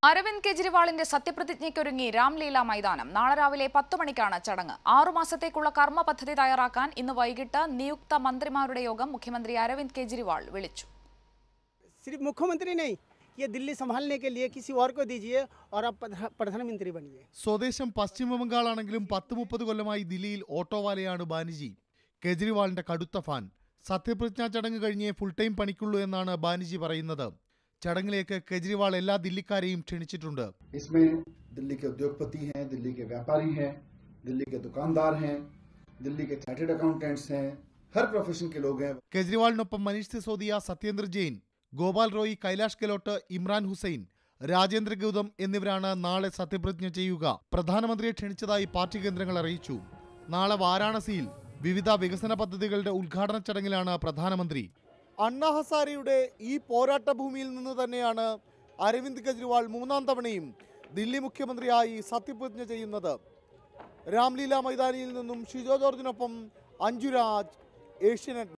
അരവിന്ദ് കെജ്രിവാളിന്റെ സത്യപ്രതിജ്ഞയ്ക്കൊരുങ്ങി രാംലീല മൈതാനം നാളെ രാവിലെ പത്ത് മണിക്കാണ് ചടങ്ങ് ആറുമാസത്തേക്കുള്ള കർമ്മ പദ്ധതി തയ്യാറാക്കാൻ ഇന്ന് വൈകിട്ട് നിയുക്ത മന്ത്രിമാരുടെ യോഗം മുഖ്യമന്ത്രി അരവിന്ദ് കെജ്രിവാൾ വിളിച്ചു सिर्फ मुख्यमंत्री नहीं ये दिल्ली संभालने के लिए किसी और को दीजिए और आप प्रधा- प्रधानमंत्री बनिए സ്വദേശം പശ്ചിമ ബംഗാളാണെങ്കിലും പത്ത് മുപ്പത് കൊല്ലമായി ദില്ലിയിൽ ഓട്ടോവാലയാണ് ബാനിജി കെജ്രിവാളിന്റെ കടുത്ത ഫാൻ സത്യപ്രതിജ്ഞാ ചടങ്ങ് കഴിഞ്ഞേ ഫുൾ ടൈം പണിക്കുള്ളൂ എന്നാണ് ബാനിജി പറയുന്നത് ചടങ്ങിലേക്ക് കെജ്രിവാൾ എല്ലാ ദില്ലിക്കാരെയും ക്ഷണിച്ചിട്ടുണ്ട് इसमें दिल्ली के उद्योगपति हैं दिल्ली के व्यापारी हैं दिल्ली के दुकानदार हैं दिल्ली के चार्टेड अकाउंटेंट्स हैं हर प्रोफेशन के लोग हैं കെജ്രിവാളിനൊപ്പം മനീഷ് സിസോദിയ സത്യേന്ദ്ര ജെയിൻ ഗോപാൽ റോയി കൈലാഷ് ഗെലോട്ട് ഇമ്രാൻ ഹുസൈൻ രാജേന്ദ്ര ഗൗതം എന്നിവരാണ് നാളെ സത്യപ്രതിജ്ഞ ചെയ്യുക പ്രധാനമന്ത്രിയെ ക്ഷണിച്ചതായി പാർട്ടി കേന്ദ്രങ്ങൾ അറിയിച്ചു നാളെ വാരാണസിയിൽ വിവിധ വികസന പദ്ധതികളുടെ ഉദ്ഘാടന ചടങ്ങിലാണ് പ്രധാനമന്ത്രി അണ്ണാ ഹസാരിയുടെ ഈ പോരാട്ട ഭൂമിയിൽ നിന്ന് തന്നെയാണ് അരവിന്ദ് കെജ്രിവാൾ മൂന്നാം തവണയും ദില്ലി മുഖ്യമന്ത്രിയായി സത്യപ്രതിജ്ഞ ചെയ്യുന്നത് രാംലീല മൈതാനിയിൽ നിന്നും ഷിജോ ജോർജിനൊപ്പം അഞ്ജുരാജ് ഏഷ്യനെറ്റ്